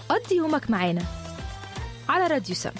قضي يومك معانا على راديو سم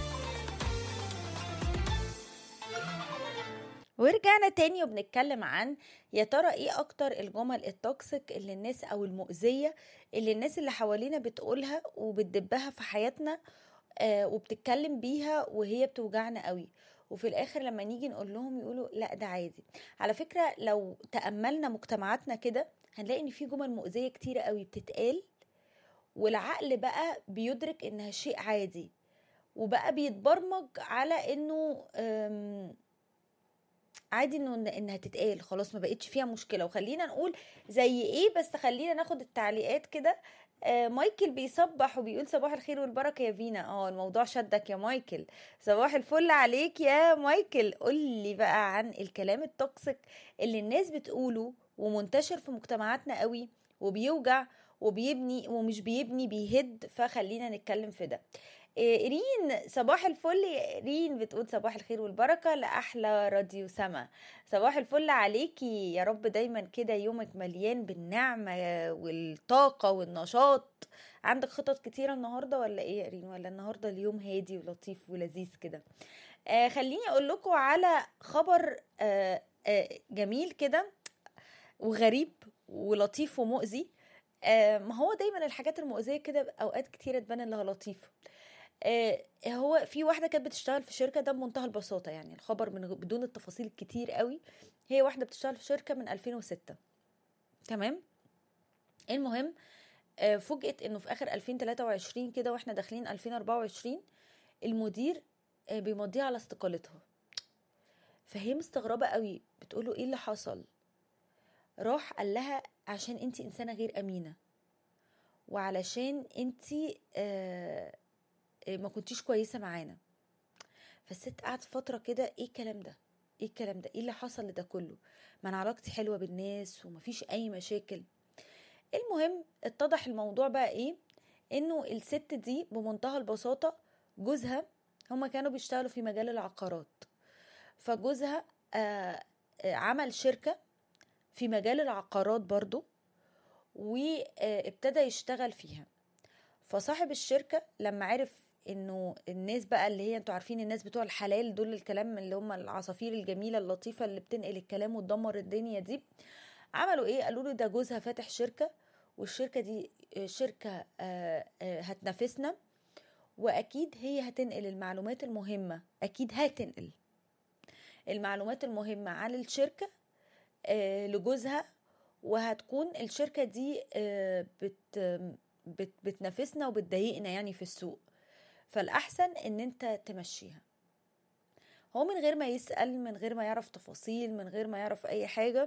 ورجعنا تاني وبنتكلم عن يا ترى ايه اكتر الجمل التوكسيك اللي الناس او المؤذية اللي الناس اللي حوالينا بتقولها وبتدبها في حياتنا آه وبتتكلم بيها وهي بتوجعنا قوي وفي الاخر لما نيجي نقول لهم يقولوا لا ده عادي على فكرة لو تأملنا مجتمعاتنا كده هنلاقي ان في جمل مؤذية كتيرة قوي بتتقال والعقل بقى بيدرك انها شيء عادي وبقى بيتبرمج على انه أم عادي انه انها تتقال خلاص ما بقتش فيها مشكله وخلينا نقول زي ايه بس خلينا ناخد التعليقات كده آه مايكل بيصبح وبيقول صباح الخير والبركه يا فينا اه الموضوع شدك يا مايكل صباح الفل عليك يا مايكل قول لي بقى عن الكلام التوكسيك اللي الناس بتقوله ومنتشر في مجتمعاتنا قوي وبيوجع وبيبني ومش بيبني بيهد فخلينا نتكلم في ده رين صباح الفل رين بتقول صباح الخير والبركة لأحلى راديو سما صباح الفل عليكي يا رب دايما كده يومك مليان بالنعمة والطاقة والنشاط عندك خطط كتيرة النهاردة ولا ايه يا رين ولا النهاردة اليوم هادي ولطيف ولذيذ كده آه خليني اقول لكم على خبر آه آه جميل كده وغريب ولطيف ومؤذي آه ما هو دايما الحاجات المؤذية كده اوقات كتيرة تبان لها لطيفة آه هو في واحده كانت بتشتغل في شركه ده بمنتهى البساطه يعني الخبر من بدون التفاصيل كتير قوي هي واحده بتشتغل في شركه من 2006 تمام المهم آه فوجئت انه في اخر 2023 كده واحنا داخلين 2024 المدير آه بيمضيها على استقالتها فهي مستغربه قوي بتقوله ايه اللي حصل راح قال لها عشان انت انسانه غير امينه وعلشان انت آه ما كنتيش كويسه معانا فالست قعدت فتره كده ايه الكلام ده ايه الكلام ده ايه اللي حصل لده كله ما انا علاقتي حلوه بالناس ومفيش اي مشاكل المهم اتضح الموضوع بقى ايه انه الست دي بمنتهى البساطه جوزها هما كانوا بيشتغلوا في مجال العقارات فجوزها آه عمل شركه في مجال العقارات برضو وابتدى يشتغل فيها فصاحب الشركه لما عرف انه الناس بقى اللي هي انتوا عارفين الناس بتوع الحلال دول الكلام اللي هم العصافير الجميله اللطيفه اللي بتنقل الكلام وتدمر الدنيا دي عملوا ايه قالوا له ده جوزها فاتح شركه والشركه دي شركه هتنافسنا واكيد هي هتنقل المعلومات المهمه اكيد هتنقل المعلومات المهمه عن الشركه لجوزها وهتكون الشركه دي بت بت بتنافسنا وبتضايقنا يعني في السوق فالأحسن إن أنت تمشيها هو من غير ما يسأل من غير ما يعرف تفاصيل من غير ما يعرف أي حاجة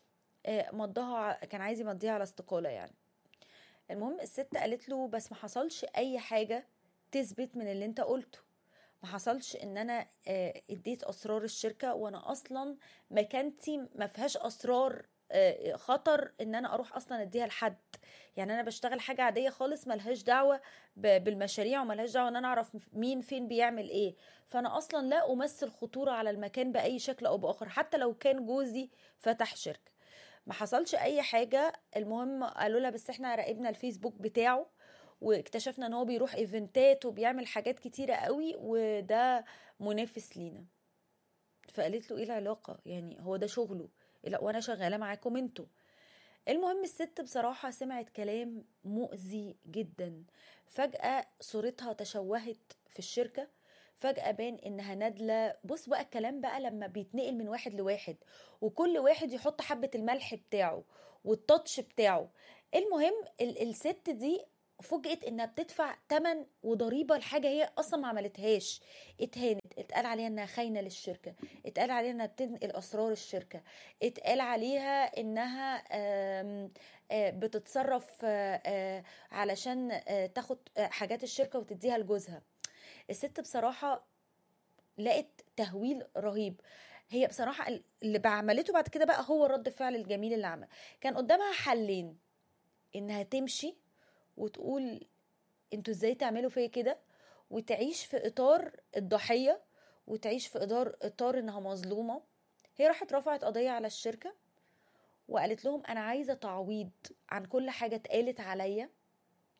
مضاها كان عايز يمضيها على استقالة يعني المهم الست قالت له بس ما حصلش أي حاجة تثبت من اللي أنت قلته ما حصلش ان انا اديت اسرار الشركه وانا اصلا مكانتي ما فيهاش اسرار خطر ان انا اروح اصلا اديها لحد يعني انا بشتغل حاجه عاديه خالص ملهاش دعوه بالمشاريع وملهاش دعوه ان انا اعرف مين فين بيعمل ايه فانا اصلا لا امثل خطوره على المكان باي شكل او باخر حتى لو كان جوزي فتح شركه ما حصلش اي حاجه المهم قالوا لها بس احنا راقبنا الفيسبوك بتاعه واكتشفنا ان هو بيروح ايفنتات وبيعمل حاجات كتيره قوي وده منافس لينا فقالت له ايه العلاقه يعني هو ده شغله لا وانا شغاله معاكم انتوا المهم الست بصراحة سمعت كلام مؤذي جدا فجأة صورتها تشوهت في الشركة فجأة بان انها نادلة بص بقى الكلام بقى لما بيتنقل من واحد لواحد وكل واحد يحط حبة الملح بتاعه والتاتش بتاعه المهم الست دي فوجئت انها بتدفع تمن وضريبه لحاجه هي اصلا ما عملتهاش اتهانت اتقال عليها انها خاينه للشركه اتقال عليها انها بتنقل اسرار الشركه اتقال عليها انها آم آم بتتصرف آم علشان تاخد حاجات الشركه وتديها لجوزها الست بصراحه لقت تهويل رهيب هي بصراحه اللي عملته بعد كده بقى هو رد الفعل الجميل اللي عمل كان قدامها حلين انها تمشي وتقول انتوا ازاي تعملوا فيا كده وتعيش في اطار الضحيه وتعيش في اطار اطار انها مظلومه هي راحت رفعت قضيه على الشركه وقالت لهم انا عايزه تعويض عن كل حاجه اتقالت عليا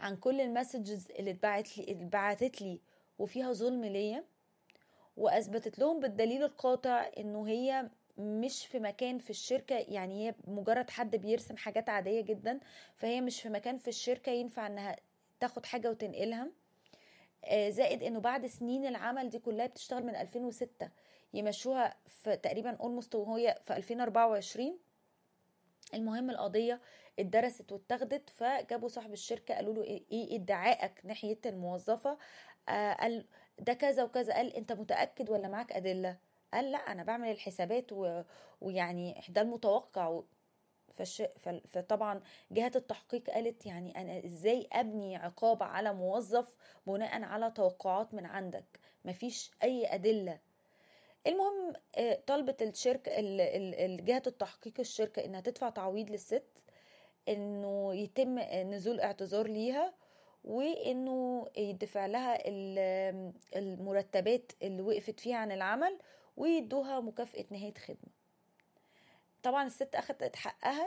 عن كل المسجز اللي اتبعت لي اللي اتبعتت لي وفيها ظلم ليا واثبتت لهم بالدليل القاطع انه هي مش في مكان في الشركة يعني هي مجرد حد بيرسم حاجات عادية جدا فهي مش في مكان في الشركة ينفع انها تاخد حاجة وتنقلها آه، زائد انه بعد سنين العمل دي كلها بتشتغل من 2006 يمشوها في تقريبا اولموست وهي في 2024 المهم القضية اتدرست واتاخدت فجابوا صاحب الشركة قالوا له ايه إيه ادعائك ناحية الموظفة آه قال ده كذا وكذا قال انت متأكد ولا معاك أدلة قال لا انا بعمل الحسابات و... ويعني ده المتوقع و... فش... ف... فطبعا جهات التحقيق قالت يعني انا ازاي ابني عقاب على موظف بناء على توقعات من عندك مفيش اي ادله المهم آه، طلبت الشركه ال- ال- ال- جهه التحقيق الشركه انها تدفع تعويض للست انه يتم نزول اعتذار ليها وانه يدفع لها ال- المرتبات اللي وقفت فيها عن العمل ويدوها مكافأة نهاية خدمة طبعا الست أخدت حقها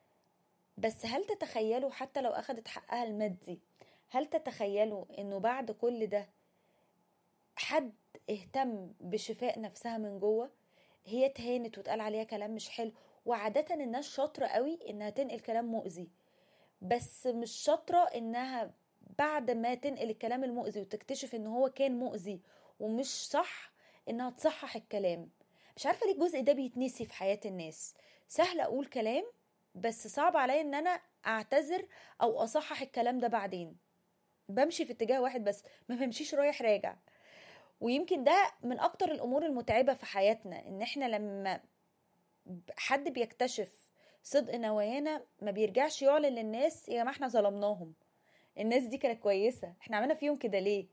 بس هل تتخيلوا حتى لو أخدت حقها المادي هل تتخيلوا انه بعد كل ده حد اهتم بشفاء نفسها من جوه هي اتهانت واتقال عليها كلام مش حلو وعادة الناس شاطرة قوي انها تنقل كلام مؤذي بس مش شاطرة انها بعد ما تنقل الكلام المؤذي وتكتشف ان هو كان مؤذي ومش صح انها تصحح الكلام مش عارفة ليه الجزء ده بيتنسي في حياة الناس سهل اقول كلام بس صعب عليا ان انا اعتذر او اصحح الكلام ده بعدين بمشي في اتجاه واحد بس ما بمشيش رايح راجع ويمكن ده من اكتر الامور المتعبة في حياتنا ان احنا لما حد بيكتشف صدق نوايانا ما بيرجعش يعلن للناس يا جماعه احنا ظلمناهم الناس دي كانت كويسه احنا عملنا فيهم كده ليه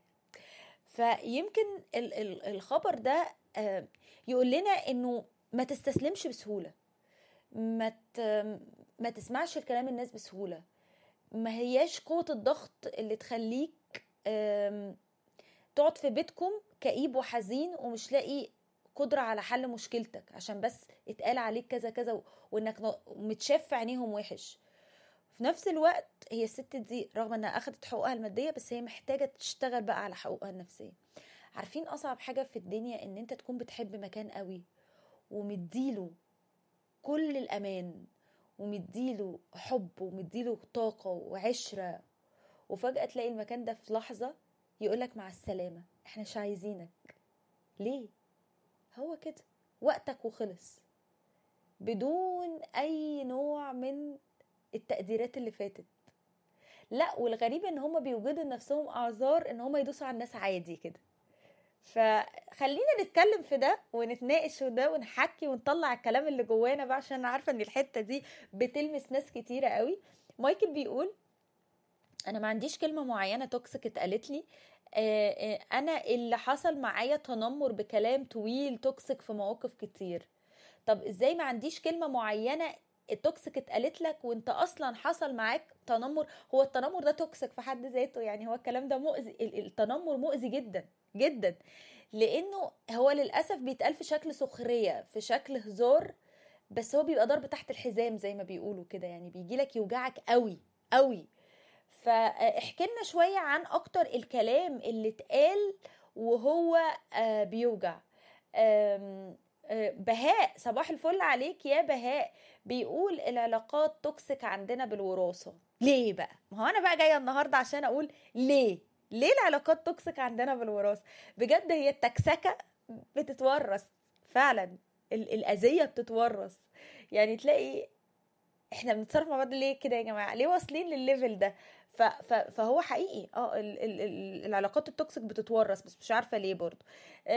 فيمكن ال- ال- الخبر ده آه، يقول لنا انه ما تستسلمش بسهوله ما ت- ما تسمعش الكلام الناس بسهوله ما هياش قوه الضغط اللي تخليك آم، تقعد في بيتكم كئيب وحزين ومش لاقي قدرة على حل مشكلتك عشان بس اتقال عليك كذا كذا و- وانك ن- متشاف في عينيهم وحش في نفس الوقت هي الست دي رغم انها اخدت حقوقها المادية بس هي محتاجة تشتغل بقى على حقوقها النفسية عارفين اصعب حاجة في الدنيا ان انت تكون بتحب مكان قوي ومديله كل الامان ومديله حب ومديله طاقة وعشرة وفجأة تلاقي المكان ده في لحظة يقولك مع السلامة احنا مش عايزينك ليه هو كده وقتك وخلص بدون اي نوع من التقديرات اللي فاتت لا والغريب ان هم بيوجدوا لنفسهم اعذار ان هم يدوسوا على الناس عادي كده فخلينا نتكلم في ده ونتناقش في ده ونحكي ونطلع الكلام اللي جوانا بقى عشان انا عارفه ان الحته دي بتلمس ناس كتيره قوي مايكل بيقول انا ما عنديش كلمه معينه توكسيك اتقالت لي آه، آه، انا اللي حصل معايا تنمر بكلام طويل توكسيك في مواقف كتير طب ازاي ما عنديش كلمه معينه التوكسيك اتقالت لك وانت اصلا حصل معاك تنمر هو التنمر ده توكسيك في حد ذاته يعني هو الكلام ده مؤذي ال- التنمر مؤذي جدا جدا لانه هو للاسف بيتقال في شكل سخريه في شكل هزار بس هو بيبقى ضرب تحت الحزام زي ما بيقولوا كده يعني بيجي لك يوجعك قوي قوي فاحكي لنا شويه عن اكتر الكلام اللي اتقال وهو آه، بيوجع آم، آه، بهاء صباح الفل عليك يا بهاء بيقول العلاقات توكسيك عندنا بالوراثه ليه بقى ما هو انا بقى جايه النهارده عشان اقول ليه ليه العلاقات توكسيك عندنا بالوراثه بجد هي التكسكه بتتورث فعلا ال- الاذيه بتتورث يعني تلاقي احنا بنتصرف مع بعض ليه كده يا جماعه ليه واصلين للليفل ده ف... ف... فهو حقيقي اه ال... ال... ال- العلاقات التوكسيك بتتورث بس مش عارفه ليه برضه